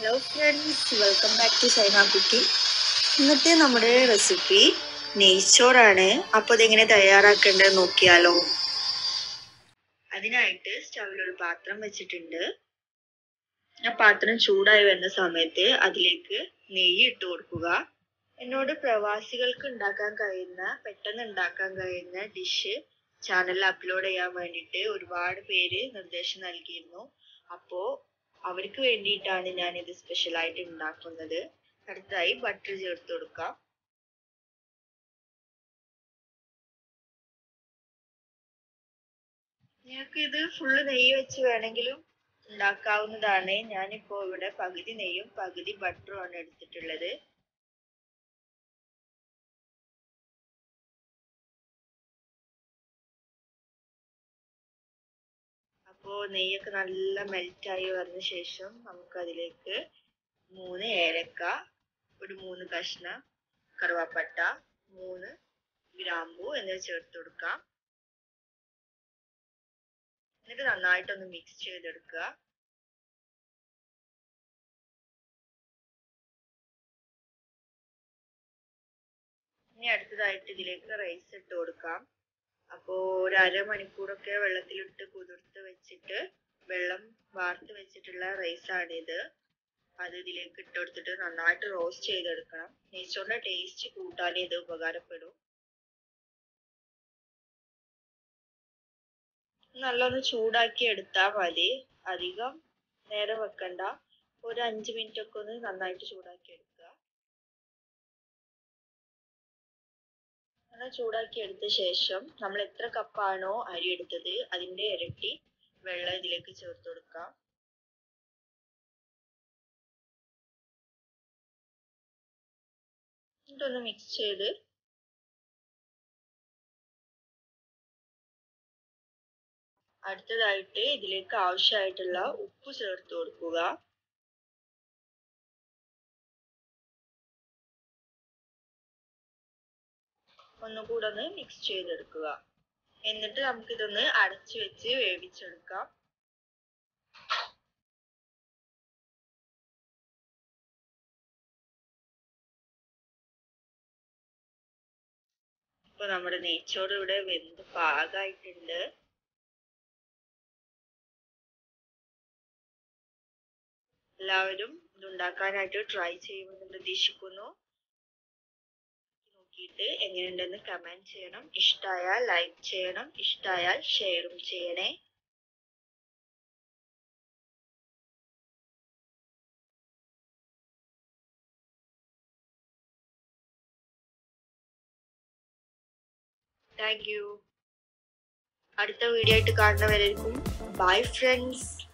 hello friends welcome back to Saina cookie ഇന്നത്തെ നമ്മുടെ recipe നെയ്ച്ചോറാണ് അപ്പോൾ ഇതെങ്ങനെ തയ്യാറാക്കേണ്ടത് നോക്കിയാലോ അതിനായിട്ട് സ്റ്റൗവിൽ ഒരു പാത്രം വെച്ചിട്ടുണ്ട് ആ പാത്രം ചൂടായി വരുന്ന സമയത്ത് അതിലേക്ക് നെയ്യ് ഇട്ട് കൊടുക്കുക എന്നോട് പ്രവാസികൾക്ക് ഉണ്ടാക്കാൻ കഴിയുന്ന പെട്ടെന്ന് ഉണ്ടാക്കാൻ കഴിയുന്ന ഡിഷ് ചാനലിൽ അപ്ലോഡ് ചെയ്യാൻ വേണ്ടിയിട്ട് ഒരുപാട് പേര് നിർദ്ദേശം നൽകിയിരുന്നു അപ്പോൾ അവർക്ക് വേണ്ടിയിട്ടാണ് ഞാൻ ഇത് സ്പെഷ്യൽ ആയിട്ട് ഉണ്ടാക്കുന്നത് അടുത്തായി ബട്ടർ ചേർത്ത് കൊടുക്കാം നിങ്ങൾക്ക് ഇത് ഫുള്ള് നെയ്യ് വെച്ച് വേണമെങ്കിലും ഉണ്ടാക്കാവുന്നതാണ് ഞാനിപ്പോ ഇവിടെ പകുതി നെയ്യും പകുതി ബട്ടറും ആണ് എടുത്തിട്ടുള്ളത് അപ്പോൾ നെയ്യൊക്കെ നല്ല മെൽറ്റായി വന്ന ശേഷം നമുക്ക് അതിലേക്ക് മൂന്ന് ഏലക്ക ഒരു മൂന്ന് കഷ്ണം കറുവാപ്പട്ട മൂന്ന് ഗ്രാമ്പു എന്നിവ ചേർത്ത് കൊടുക്കാം എന്നിട്ട് നന്നായിട്ടൊന്ന് മിക്സ് ചെയ്തെടുക്കുക ഇനി അടുത്തതായിട്ട് ഇതിലേക്ക് റൈസ് ഇട്ട് കൊടുക്കാം അപ്പോൾ ഒരു അരമണിക്കൂറൊക്കെ വെള്ളത്തിലിട്ട് കുതിർത്ത് വെച്ചിട്ട് വെള്ളം വാർത്ത് വെച്ചിട്ടുള്ള റൈസാണിത് അത് ഇതിലേക്ക് ഇട്ട് കൊടുത്തിട്ട് നന്നായിട്ട് റോസ്റ്റ് ചെയ്തെടുക്കണം നെയ്ച്ചോറിന്റെ ടേസ്റ്റ് കൂട്ടാൻ ഇത് ഉപകാരപ്പെടും നല്ലൊന്ന് ചൂടാക്കി എടുത്താൽ മതി അധികം നേരം വെക്കണ്ട ഒരു അഞ്ച് മിനിറ്റ് ഒക്കെ ഒന്ന് നന്നായിട്ട് ചൂടാക്കി എടുക്കുക അങ്ങനെ ചൂടാക്കി എടുത്ത ശേഷം നമ്മൾ എത്ര കപ്പാണോ അരി എടുത്തത് അതിന്റെ ഇരട്ടി വെള്ളം ഇതിലേക്ക് ചേർത്ത് കൊടുക്കാം എന്നിട്ടൊന്ന് മിക്സ് ചെയ്ത് അടുത്തതായിട്ട് ഇതിലേക്ക് ആവശ്യമായിട്ടുള്ള ഉപ്പ് ചേർത്ത് കൊടുക്കുക ഒന്നുകൂടെ ഒന്ന് മിക്സ് ചെയ്തെടുക്കുക എന്നിട്ട് നമുക്കിതൊന്ന് അടച്ചു വെച്ച് വേവിച്ചെടുക്കാം ഇപ്പൊ നമ്മുടെ നെയ്ച്ചോറ് ഇവിടെ വെന്ത് പാകമായിട്ടുണ്ട് എല്ലാവരും ഇതുണ്ടാക്കാനായിട്ട് ട്രൈ ചെയ്യുമെന്ന് പ്രതീക്ഷിക്കുന്നു നോക്കിയിട്ട് എങ്ങനെയുണ്ടെന്ന് കമന്റ് ചെയ്യണം ഇഷ്ടമായാൽ ലൈക്ക് ചെയ്യണം ഇഷ്ടമായാൽ ഷെയറും ചെയ്യണേ താങ്ക് യു അടുത്ത വീഡിയോ ആയിട്ട് കാണുന്നവരായിരിക്കും ബൈ ഫ്രണ്ട്സ്